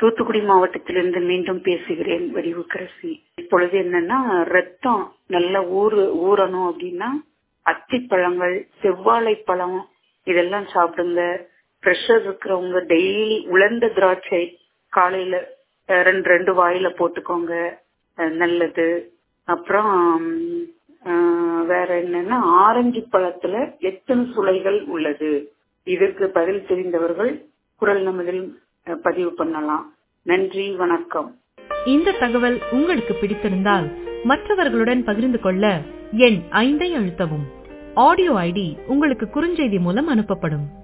தூத்துக்குடி மாவட்டத்திலிருந்து மீண்டும் பேசுகிறேன் வடிவுக்கரசி இப்பொழுது என்னன்னா ரத்தம் நல்லா ஊறு ஊறணும் அப்படின்னா அத்திப்பழங்கள் செவ்வாழை பழம் இதெல்லாம் சாப்பிடுங்க ப்ரெஷர் இருக்கிறவங்க டெய்லி உலர்ந்த திராட்சை காலையில அஹ், ரெண்டு ரெண்டு வாயில போட்டுக்கோங்க அஹ், நல்லது அப்புறம் அஹ், வேற என்னன்னா ஆரஞ்சு பழத்துல எத்தனை சுளைகள் உள்ளது இதற்கு பதில் தெரிந்தவர்கள் குரல் நமதில் அஹ், பதிவு பண்ணலாம் நன்றி வணக்கம் இந்த தகவல் உங்களுக்கு பிடித்திருந்தால் மற்றவர்களுடன் பகிர்ந்து கொள்ள எண் ஐந்தை அழுத்தவும் ஆடியோ ஐடி உங்களுக்கு குறுஞ்செய்தி மூலம் அனுப்பப்படும்